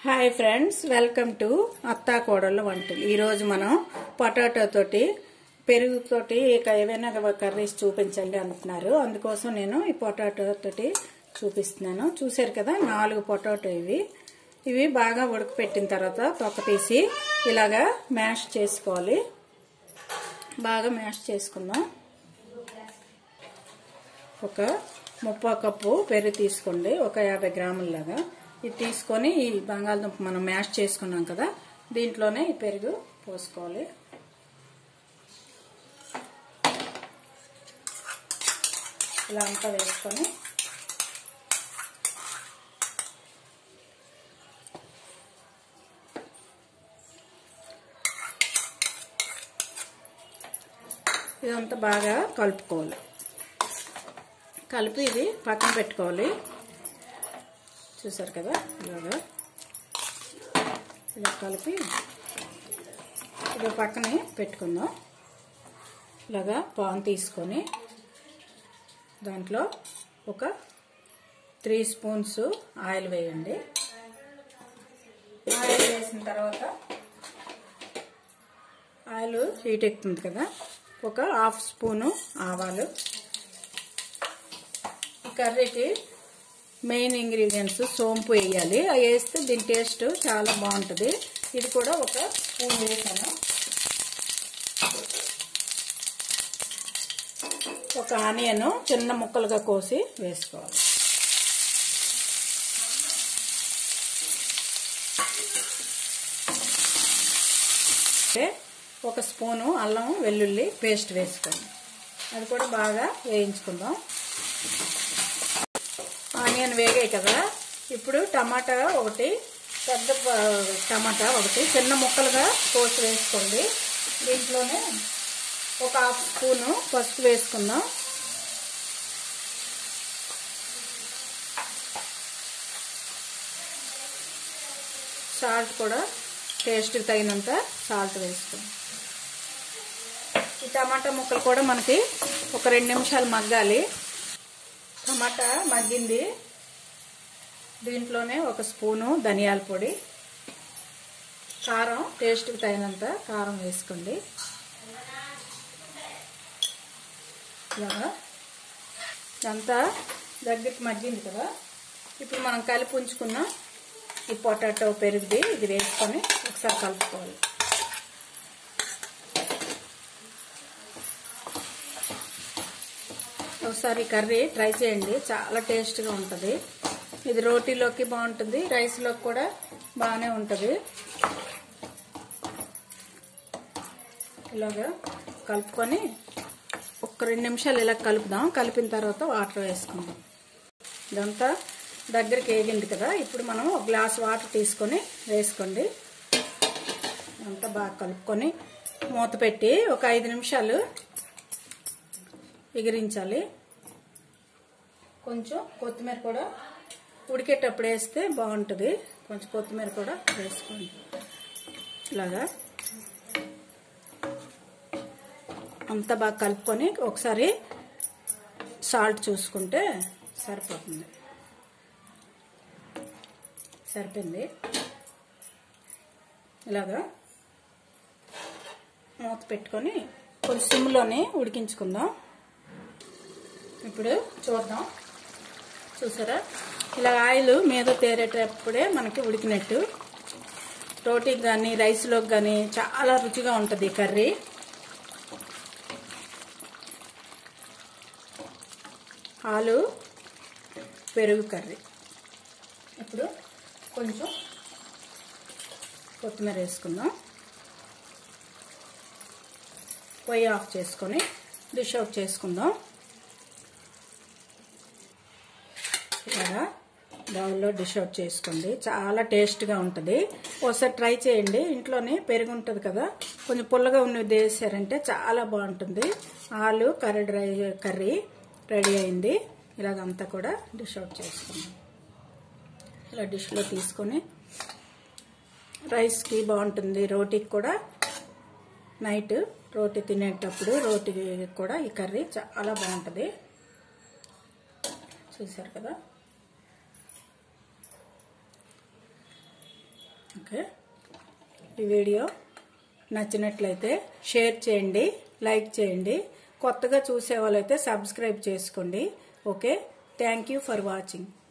hi friends welcome to అత్తా కోడళ్ళ వంటలు ఈరోజు మనం పొటాటో తోటి పెరుగుతోటి ఇక ఏవైనా కర్రీస్ చూపించండి అంటున్నారు అందుకోసం నేను ఈ పొటాటో తోటి చూపిస్తున్నాను చూశారు కదా నాలుగు పొటాటో ఇవి ఇవి బాగా ఉడకపెట్టిన తర్వాత తొక్క తీసి ఇలాగా మ్యాష్ చేసుకోవాలి బాగా మ్యాష్ చేసుకుందాం ఒక ముప్పా కప్పు పెరుగు తీసుకోండి ఒక యాభై గ్రాములలాగా ఇది తీసుకొని ఈ బంగాళదుంప మనం మ్యాష్ చేసుకున్నాం కదా దీంట్లోనే ఈ పెరుగు పోసుకోవాలి ఇలా అంతా వేసుకొని ఇదంతా బాగా కలుపుకోవాలి కలిపి ఇది పక్కన పెట్టుకోవాలి చూసారు కదా ఇలాగా ఇలా కలిపి ఇది పక్కనే పెట్టుకుందాం ఇలాగా పాన్ తీసుకొని దాంట్లో ఒక త్రీ స్పూన్స్ ఆయిల్ వేయండి ఆయిల్ వేసిన తర్వాత ఆయిల్ హీట్ ఎక్కుతుంది కదా ఒక హాఫ్ స్పూను ఆవాలు ఈ కర్రీకి మెయిన్ ఇంగ్రీడియంట్స్ సోంపు వేయాలి అవి వేస్తే దీని టేస్ట్ చాలా బాగుంటుంది ఇది కూడా ఒక స్పూన్ వేసాను ఒక ఆనియన్ చిన్న ముక్కలుగా కోసి వేసుకోవాలి ఒక స్పూను అల్లం వెల్లుల్లి పేస్ట్ వేసుకోండి అది కూడా బాగా వేయించుకుందాం ఆనియన్ వేగాయి కదా ఇప్పుడు టమాటా ఒకటి పెద్ద టమాటా ఒకటి చిన్న ముక్కలుగా కోసి వేసుకోండి దీంట్లోనే ఒక హాఫ్ స్పూను పసుపు వేసుకుందాం సాల్ట్ కూడా టేస్ట్కి తగినంత సాల్ట్ వేసుకుందాం ఈ టమాటా ముక్కలు కూడా మనకి ఒక రెండు నిమిషాలు మగ్గాలి టమాటా మగ్గింది దీంట్లోనే ఒక స్పూను ధనియాల పొడి కారం టేస్ట్కి తగినంత కారం వేసుకోండి ఇలాగా ఇదంతా దగ్గరికి మగ్గింది కదా ఇప్పుడు మనం కలిపి ఉంచుకున్న ఈ పొటాటో పెరుగుది ఇది వేసుకొని ఒకసారి కలుపుకోవాలి ఒకసారి కర్రీ ట్రై చేయండి చాలా టేస్ట్గా ఉంటుంది ఇది రోటీలోకి బాగుంటుంది రైస్లోకి కూడా బాగానే ఉంటుంది ఇలాగా కలుపుకొని ఒక రెండు నిమిషాలు ఇలా కలుపుదాం కలిపిన తర్వాత వాటర్ వేసుకుందాం ఇదంతా దగ్గరికి వేగింది కదా ఇప్పుడు మనం ఒక గ్లాస్ వాటర్ తీసుకొని వేసుకోండి అంతా బాగా కలుపుకొని మూత పెట్టి ఒక ఐదు నిమిషాలు ఎగిరించాలి కొంచెం కొత్తిమీర కూడా ఉడికేటప్పుడు వేస్తే బాగుంటుంది కొంచెం కొత్తిమీర కూడా వేసుకోండి ఇలాగా అంతా బాగా కలుపుకొని ఒకసారి సాల్ట్ చూసుకుంటే సరిపోతుంది సరిపోయింది ఇలాగా మూత పెట్టుకొని కొంచెం సిమ్లోనే ఉడికించుకుందాం ఇప్పుడు చూద్దాం చూసారా ఇలా ఆయిల్ మీద తేరేటప్పుడే మనకి ఉడికినట్టు రోటీకి కానీ రైస్లోకి కానీ చాలా రుచిగా ఉంటుంది ఈ కర్రీ ఆలు పెరుగు కర్రీ ఇప్పుడు కొంచెం కొత్తిమీర వేసుకుందాం పొయ్యి ఆఫ్ చేసుకొని డిష్ అవుట్ చేసుకుందాం ఇలాగా బౌల్లో డిష్ అవుట్ చేసుకోండి చాలా టేస్ట్గా ఉంటుంది ఒకసారి ట్రై చేయండి ఇంట్లోనే పెరుగు ఉంటుంది కదా కొంచెం పుల్లగా ఉన్నది వేసారంటే చాలా బాగుంటుంది ఆలు కర్రీ డ్రై కర్రీ రెడీ అయింది ఇలాగంతా కూడా డిష్ అవుట్ చేసుకుందాం ఇలా డిష్లో తీసుకొని రైస్కి బాగుంటుంది రోటీకి కూడా నైట్ రోటీ తినేటప్పుడు రోటీకి కూడా ఈ కర్రీ చాలా బాగుంటుంది చూసారు కదా ఓకే ఈ వీడియో నచ్చినట్లయితే షేర్ చేయండి లైక్ చేయండి కొత్తగా చూసే వాళ్ళైతే సబ్స్క్రైబ్ చేసుకోండి okay thank you for watching